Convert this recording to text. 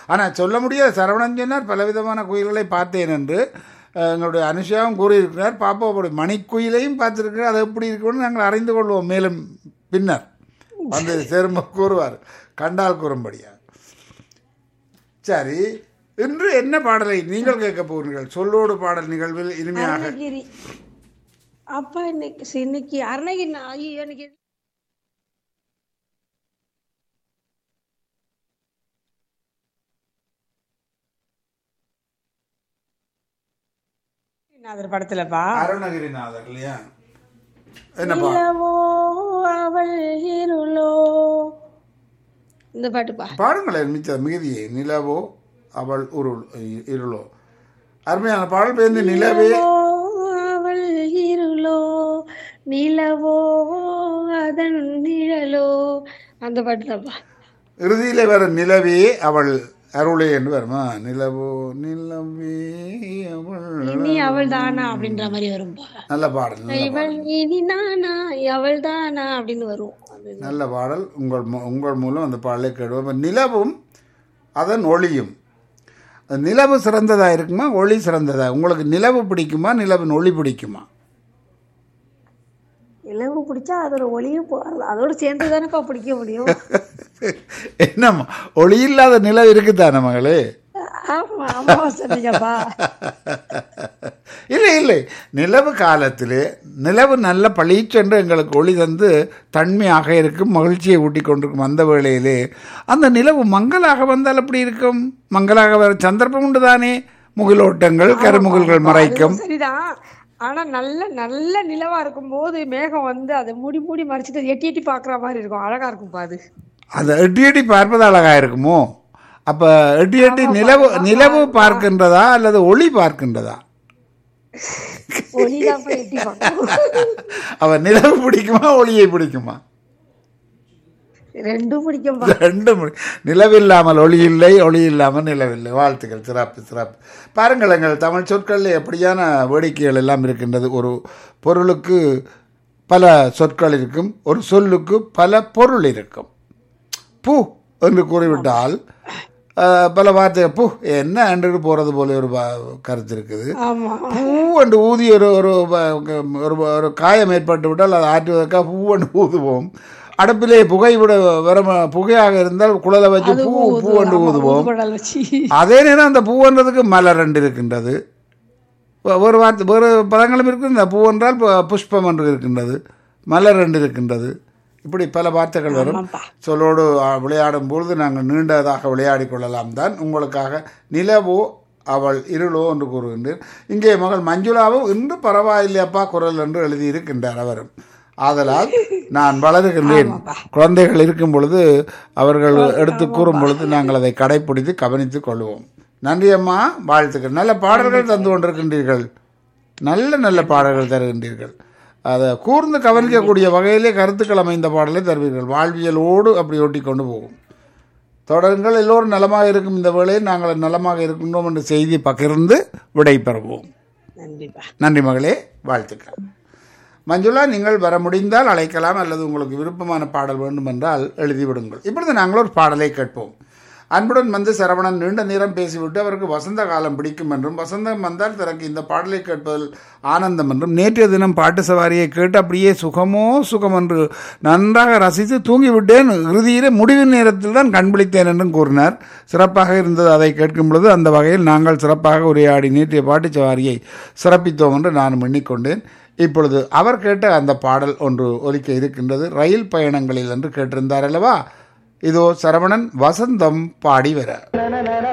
ஆனால் சொல்ல முடியாது சரவணன் சொன்னார் பலவிதமான குயில்களை பார்த்தேன் என்று அஹ், எங்களுடைய அனுஷாவும் கூறியிருக்கிறார் பாப்பா அப்படி மணிக்குயிலையும் பார்த்துருக்கிறார் அது எப்படி இருக்குன்னு நாங்கள் அறிந்து கொள்வோம் மேலும் பின்னர் வந்து சேரும்ப கூறுவார் கண்டால் கூறும்படியா சரி இன்று என்ன பாடலை நீங்கள் கேட்க போகிறீர்கள் சொல்லோடு பாடல் நிகழ்வில் இனிமையாக அருணகிரி அப்பா இன்னைக்கு சரி, இன்னைக்கு அருணகிரி நான் ஐயோ எனக்கு நாதர் படத்துலப்பா அருணகிரிநாதர் இல்லையா என்ன பாடல் நிலவோ அவள் இருளோ இந்த பாட்டுப்பா பாடுங்களேன் மிச்ச மிகுதியை நிலவோ அவள் உருள் இருளோ அருமையான பாடல் பேருந்து நிலவே நிலவோ அவள் இருளோ நிலவோ அதன் நிழலோ அந்த பாட்டு தான்ப்பா இறுதியிலே வர நிலவே அவள் அருளே என்று வருமா நிலவோ நிலவே அவள் இனி அவள் தானா அப்படின்ற மாதிரி வரும்பா நல்ல பாடல் நல்ல இவள் இனி நானா அவள் தானா அப்படின்னு வரும் அது நல்ல பாடல் உங்கள் மூ- உங்கள் மூலம் அந்த பாடலை கேடுவோம் இப்ப நிலவும் அதன் ஒளியும் அந்த நிலவு சிறந்ததா இருக்குமா ஒளி சிறந்ததா உங்களுக்கு நிலவு பிடிக்குமா நிலவின் ஒளி பிடிக்குமா இலவு பிடிச்சா அதோட ஒளியும் போ- அதோட சேர்ந்து தானேப்பா பிடிக்க முடியும் என்னம்மா ஒளி இல்லாத நிலவு இருக்குதானே மகளே ஆமா ஆமா சொன்னீங்கப்பா இல்லை இல்லை நிலவு காலத்திலே நிலவு நல்ல பளிச்சென்று எங்களுக்கு ஒளி தந்து தன்மையாக இருக்கும் மகிழ்ச்சியை ஊட்டி கொண்டிருக்கும் அந்த வேளையிலே அந்த நிலவு மங்கலாக வந்தால் எப்படி இருக்கும் மங்கலாக வர சந்தர்ப்பம் உண்டு தானே முகிலோட்டங்கள் கருமுகில்கள் மறைக்கும் சரிதான் ஆனா நல்ல நல்ல நிலவா இருக்கும் போது மேகம் வந்து அதை மூடி மூடி மறைச்சிட்டு எட்டி எட்டி பாக்குற மாதிரி இருக்கும் அழகா இருக்கும்பா அது அது எட்டி எட்டி பார்ப்பது அழகாக இருக்குமோ அப்போ எட்டி எட்டி நிலவு நிலவு பார்க்கின்றதா அல்லது ஒளி பார்க்கின்றதா ஒளிதான் போய் எட்டி பார்க்கும் அவ நிலவு பிடிக்குமா ஒளியை பிடிக்குமா ரெண்டும் பிடிக்கும்பா ரெண்டும் நிலவில்லாமல் ஒளி இல்லை ஒளி இல்லாமல் நிலவில்லை வாழ்த்துக்கள் சிறப்பு சிறப்பு பாருங்கள் எங்கள் தமிழ் சொற்களில் எப்படியான வேடிக்கைகள் எல்லாம் இருக்கின்றது ஒரு பொருளுக்கு பல சொற்கள் இருக்கும் ஒரு சொல்லுக்கு பல பொருள் இருக்கும் பூ என்று கூறிவிட்டால் அஹ், பல வார்த்தை பூ என்ன என்று போகிறது போல ஒரு வா- கருத்து இருக்குது ஆமா பூ என்று ஊதி ஒரு ஒரு வ- ஒரு ஒரு காயம் ஏற்பட்டு விட்டால் அதை ஆற்றுவதற்காக பூ என்று ஊதுவோம் அடுப்பிலே புகை விட வர புகையாக இருந்தால் குழலை வச்சு பூ பூ என்று ஊதுவோம் ஊதுகுழல் வச்சு அதே நேரம் அந்த பூன்றதுக்கு மலர் ரெண்டு இருக்கின்றது ஒ- ஒரு வார்த்தை வேறு பதங்களும் இருக்கின்ற பூ என்றால் பு- புஷ்பம் என்று இருக்கின்றது மலர் ரெண்டு இருக்கின்றது இப்படி பல வார்த்தைகள் வரும் ஆமாப்பா. சொல்லோடு ஆ, விளையாடும் பொழுது நாங்கள் நீண்டதாக விளையாடி கொள்ளலாம் தான் உங்களுக்காக நிலவோ அவள் இருளோ என்று கூறுகின்றேன் இங்கே மகள் மஞ்சுளாவும் இன்று பரவாயில்லையப்பா குரல் என்று எழுதியிருக்கின்றார் அவரும் ஆதலால் நான் வளருகின்றேன் குழந்தைகள் இருக்கும் பொழுது அவர்கள் எடுத்து கூறும் பொழுது நாங்கள் அதை கடைப்பிடித்து கவனித்துக் கொள்வோம் நன்றி அம்மா வாழ்த்துக்கள் நல்ல பாடல்கள் தந்து கொண்டிருக்கின்றீர்கள் நல்ல நல்ல பாடல்கள் தருகின்றீர்கள் அதை கூர்ந்து கவனிக்கக்கூடிய வகையிலே கருத்துக்கள் அமைந்த பாடலை தருவீர்கள் வாழ்வியலோடு அப்படி ஒட்டி கொண்டு போகும் தொடருங்கள் எல்லோரும் நலமாக இருக்கும் இந்த வேளையில் நாங்கள் நலமாக இருக்கின்றோம் என்ற செய்தி பகிர்ந்து விடை பெறுவோம் நன்றிப்பா நன்றி மகளே வாழ்த்துக்கள் மஞ்சுளா நீங்கள் வர முடிந்தால் அழைக்கலாம் அல்லது உங்களுக்கு விருப்பமான பாடல் வேண்டுமென்றால் எழுதிவிடுங்கள் இப்பொழுது நாங்கள் ஒரு பாடலை கேட்போம் அன்புடன் வந்து சரவணன் நீண்ட நேரம் பேசிவிட்டு அவருக்கு வசந்த காலம் பிடிக்கும் என்றும் வசந்தம் வந்தால் தனக்கு இந்த பாடலை கேட்பதில் ஆனந்தம் என்றும் நேற்றைய தினம் பாட்டு சவாரியை கேட்டு அப்படியே சுகமோ சுகம் என்று நன்றாக ரசித்து தூங்கிவிட்டேன் இறுதியிலே முடிவு நேரத்தில் தான் கண் விழித்தேன் என்றும் கூறினார் சிறப்பாக இருந்தது அதை கேட்கும் பொழுது அந்த வகையில் நாங்கள் சிறப்பாக உரையாடி நேற்றைய பாட்டு சவாரியை சிறப்பித்தோம் என்று நானும் எண்ணிக்கொண்டேன் இப்பொழுது அவர் கேட்ட அந்த பாடல் ஒன்று ஒலிக்க இருக்கின்றது ரயில் பயணங்களில் என்று கேட்டிருந்தார் அல்லவா இதோ சரவணன் வசந்தம் பாடி வர